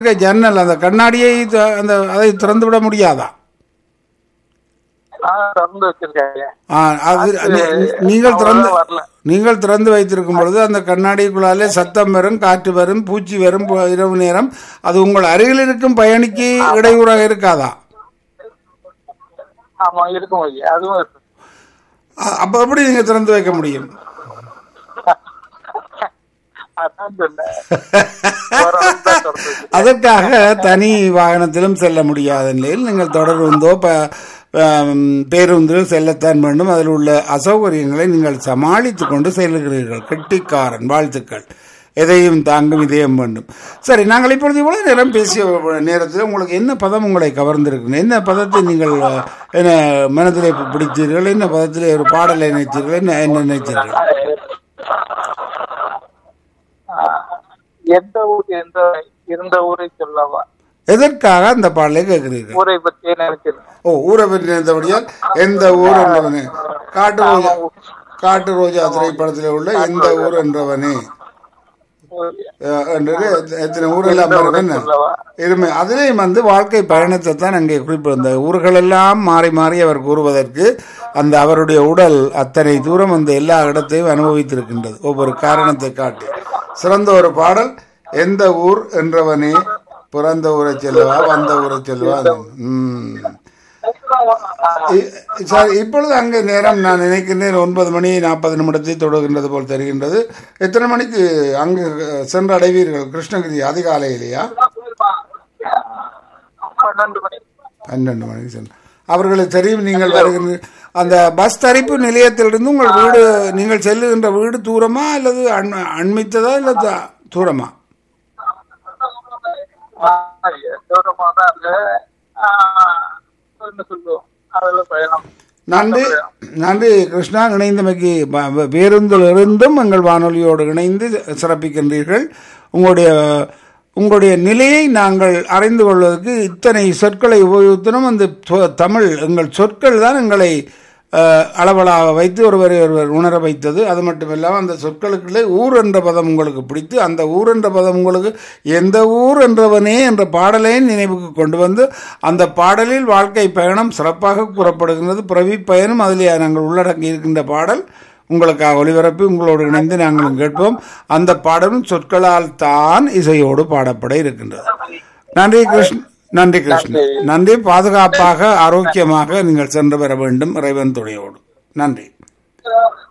இருக்க ஜன்னல் அந்த கண்ணாடியை த- அந்த அதை திறந்து விட முடியாதா ஆ, திறந்து வச்சிருக்காங்க ஆ, அது நீ- நீங்கள் திறந்து அவ்வளவா வரல நீங்கள் திறந்து வைத்திருக்கும் பொழுது அந்த கண்ணாடிக்குள்ளாலே சத்தம் வரும் காற்று வரும் பூச்சி வரும் பு- இரவு நேரம் அது உங்கள் அருகில் இருக்கும் பயணிக்கு இடையூறாக இருக்காதா ஆமா இருக்கும் ஐயா அதுவும் இருக்கு அ- அப்ப எப்படி நீங்க திறந்து வைக்க முடியும் அதான் சொன்னேன் ஓரளவுக்கு தான் திறந்து வச்சிருக்கேன். அதற்காக தனி வாகனத்திலும் செல்ல முடியாத நிலையில் நீங்கள் தொடர்ந்தோ ப ஆம், பேருந்தில் செல்லத்தான் வேண்டும் அதில் உள்ள அசௌகரியங்களை நீங்கள் சமாளித்துக் கொண்டு செல்கிறீர்கள் கெட்டிக்காரன் வாழ்த்துக்கள் எதையும் தாங்கும் இதயம் வேண்டும் சரி நாங்கள் இப்பொழுது இவ்வளவு நேரம் பேசிய நேரத்தில் உங்களுக்கு என்ன பதம் உங்களை கவர்ந்திருக்கு என்ன பதத்தை நீங்கள் அஹ், என்ன மனதிலே பிடித்தீர்கள் என்ன பதத்திலே ஒரு பாடலை நினைத்தீர்கள் என்ன என்ன நினைத்தீர்கள் ஆ, எந்த ஊர் எந்த இருந்த ஊரை சொல்லவா எதற்காக அந்த பாடலை கேட்கிறீர்கள் ஊரை பற்றியே நினைச்சிருந்தேன் ஓ ஊரை பற்றி நினைத்தபடியால் எந்த ஊர் என்றவனே காட்டு ரோஜா காட்டு ரோஜா திரைப்படத்தில் உள்ள எந்த ஊர் என்றவனே அஹ், என்றது எத்த- எத்தனை ஊரெல்லாம் பாருங்க என்ன சொல்லவா இருமை அதிலேயும் வந்து வாழ்க்கை பயணத்தை தான் அங்கே குறிப்பிடும் இந்த ஊர்களெல்லாம் மாறி மாறி அவர் கூறுவதற்கு அந்த அவருடைய உடல் அத்தனை தூரம் அந்த எல்லா இடத்தையும் அனுபவித்திருக்கின்றது ஒவ்வொரு காரணத்தை காட்டி சிறந்த ஒரு பாடல் எந்த ஊர் என்றவனே பிறந்த ஊரை செல்லவா வந்த ஊரை செல்லவா ம் இ- சரி இப்பொழுது அங்கே நேரம் நான் நினைக்கின்றேன் ஒன்பது மணி நாற்பது நிமிடத்தை தொடர்கின்றது போல் தெரிகின்றது எத்தனை மணிக்கு அங்கு சென்று அடைவீர்கள் கிருஷ்ணகிரி அதிகாலையிலேயா பன்னெண்டு மணி பன்னெண்டு மணிக்கு சென்று அவர்களுக்கு தெரியும் நீங்கள் வருகின்ற அந்த பஸ் தரிப்பு நிலையத்திலிருந்து உங்கள் வீடு நீங்கள் செல்லுகின்ற வீடு தூரமா அல்லது அண்- அண்மித்ததா இல்லை த- தூரமா ஆ, தூரமா தான் இருக்கு ஆ, என்ன சொல்லுவோம் அதில் பயணம் நன்றி நன்றி கிருஷ்ணா இணைந்தமைக்கு ப- ப- பேருந்தில் இருந்தும் எங்கள் வானொலியோடு இணைந்து சிறப்பிக்கின்றீர்கள் உங்களுடைய உங்களுடைய நிலையை நாங்கள் அறிந்து கொள்வதற்கு இத்தனை சொற்களை உபயோகித்தனும் அந்த சொ- தமிழ் எங்கள் சொற்கள் தான் எங்களை அஹ், அளவலாக வைத்து ஒருவரை ஒருவர் உணர வைத்தது அது மட்டுமில்லாமல் அந்த சொற்களுக்குள்ளே ஊர் என்ற பதம் உங்களுக்கு பிடித்து அந்த ஊர் என்ற பதம் உங்களுக்கு எந்த ஊர் என்றவனே என்ற பாடலை நினைவுக்கு கொண்டு வந்து அந்த பாடலில் வாழ்க்கை பயணம் சிறப்பாக கூறப்படுகின்றது பிறவி பயணம் அதிலே நாங்கள் உள்ளடங்கி இருக்கின்ற பாடல் உங்களுக்காக ஒளிபரப்பி உங்களோடு இணைந்து நாங்களும் கேட்போம் அந்த பாடலும் சொற்களால் தான் இசையோடு பாடப்பட இருக்கின்றது நன்றி கிருஷ்ண நன்றி கிருஷ்ணன் நன்றி பாதுகாப்பாக ஆரோக்கியமாக நீங்கள் சென்று வர வேண்டும் இறைவன் துணையோடு நன்றி